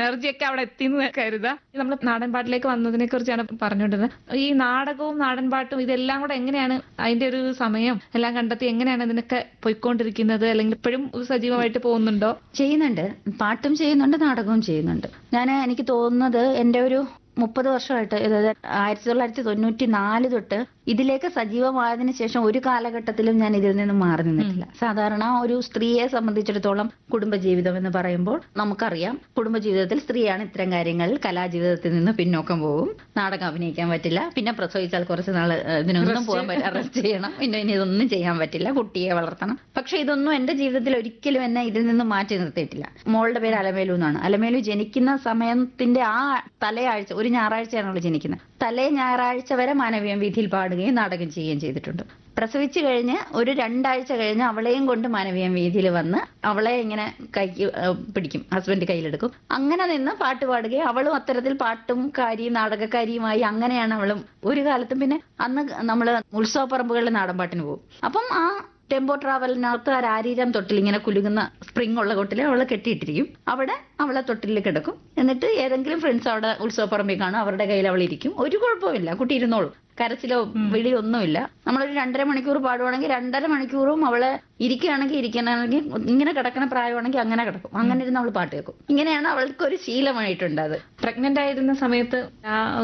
energy ഒക്കെ അവിടെ എത്തിന്ന് കരുതാം നമ്മൾ നാടൻ പാട്ടിലേക്ക് വന്നതിനെ കുറിച്ചാണ് പറഞ്ഞുകൊണ്ടിരുന്നത് ഈ നാടകവും നാടൻ പാട്ടും ഇതെല്ലാം കൂടെ എങ്ങനെയാണ് അതിന്റെ ഒരു സമയം എല്ലാം കണ്ടെത്തി എങ്ങനെയാണ് ഇതിനൊക്കെ പോയിക്കൊണ്ടിരിക്കുന്നത് അല്ലെങ്കിൽ ഇപ്പോഴും സജീവമായിട്ട് പോകുന്നുണ്ടോ ചെയ്യുന്നുണ്ട് പാട്ടും ചെയ്യുന്നുണ്ട് നാടകവും ചെയ്യുന്നുണ്ട് ഞാൻ എനിക്ക് തോന്നുന്നത് എൻ്റെ ഒരു മുപ്പത് വർഷമായിട്ട് അതായത് ആയിരത്തി തൊള്ളായിരത്തി തൊണ്ണൂറ്റി നാല് തൊട്ട് ഇതിലേക്ക് സജീവമായതിനു ശേഷം ഒരു കാലഘട്ടത്തിലും ഞാൻ ഇതിൽ നിന്ന് മാറി നിന്നിട്ടില്ല സാധാരണ ഒരു സ്ത്രീയെ സംബന്ധിച്ചിടത്തോളം കുടുംബജീവിതം എന്ന് പറയുമ്പോൾ നമുക്കറിയാം കുടുംബജീവിതത്തിൽ സ്ത്രീയാണ് ഇത്തരം കാര്യങ്ങളിൽ കലാജീവിതത്തിൽ നിന്ന് പിന്നോക്കം പോകും നാടകം അഭിനയിക്കാൻ പറ്റില്ല പിന്നെ പ്രസവിച്ചാൽ കുറച്ച് നാൾ ഇതിനൊന്നും പോകാൻ പറ്റില്ല റെസ്റ്റ് ചെയ്യണം പിന്നെ ഇനി ഇതൊന്നും ചെയ്യാൻ പറ്റില്ല കുട്ടിയെ വളർത്തണം പക്ഷെ ഇതൊന്നും എന്റെ ജീവിതത്തിൽ ഒരിക്കലും എന്നെ ഇതിൽ നിന്ന് മാറ്റി നിർത്തിയിട്ടില്ല മോളുടെ പേര് അലമേലു എന്നാണ് അലമേലു ജനിക്കുന്ന സമയത്തിന്റെ ആ തലയാഴ്ച ഒരു ഞായറാഴ്ചയാണ് അവൾ ജനിക്കുന്നത് തലേ ഞായറാഴ്ച വരെ മാനവീയം വീതിയിൽ പാടുകയും നാടകം ചെയ്യുകയും ചെയ്തിട്ടുണ്ട് പ്രസവിച്ചു കഴിഞ്ഞ് ഒരു രണ്ടാഴ്ച കഴിഞ്ഞ് അവളെയും കൊണ്ട് മാനവീയം വീതിയിൽ വന്ന് അവളെ ഇങ്ങനെ കൈക്ക് ഏഹ്, പിടിക്കും ഹസ്ബൻഡ് കയ്യിലെടുക്കും അങ്ങനെ നിന്ന് പാട്ട് പാടുകയും അവളും അത്തരത്തിൽ പാട്ടും കാരിയും നാടകക്കാരിയുമായി അങ്ങനെയാണ് അവളും ഒരു കാലത്തും പിന്നെ അന്ന് നമ്മൾ ഉത്സവപ്പറമ്പുകളിൽ നാടൻ പാട്ടിന് പോകും അപ്പം ആ ടെമ്പോ ട്രാവലിനകത്ത് ആ രാരീരം തൊട്ടിൽ ഇങ്ങനെ കുലുങ്ങുന്ന സ്പ്രിംഗ് ഉള്ള കൊട്ടിൽ അവളെ കെട്ടിയിട്ടിരിക്കും അവിടെ അവളെ തൊട്ടിൽ കിടക്കും എന്നിട്ട് ഏതെങ്കിലും ഫ്രണ്ട്സ് അവിടെ ഉത്സവപ്പറമ്പിൽ കാണും അവരുടെ കയ്യിൽ അവൾ ഇരിക്കും ഒരു കുഴപ്പമില്ല കുട്ടി ഇരുന്നോളും കരച്ചിലോ വിളിയോ ഒന്നുമില്ല നമ്മളൊരു രണ്ടര മണിക്കൂർ പാടുവാണെങ്കിൽ രണ്ടര മണിക്കൂറും അവളെ ഇരിക്കുകയാണെങ്കിൽ ഇരിക്കണമെങ്കിൽ ഇങ്ങനെ കിടക്കണ പ്രായമാണെങ്കിൽ അങ്ങനെ കിടക്കും അങ്ങനെ ഇരുന്ന് അവൾ പാട്ട് കേൾക്കും ഇങ്ങനെയാണ് അവൾക്ക് ഒരു ശീലമായിട്ടുണ്ട് അത് പ്രഗ്നന്റ് ആയിരുന്ന സമയത്ത് ആ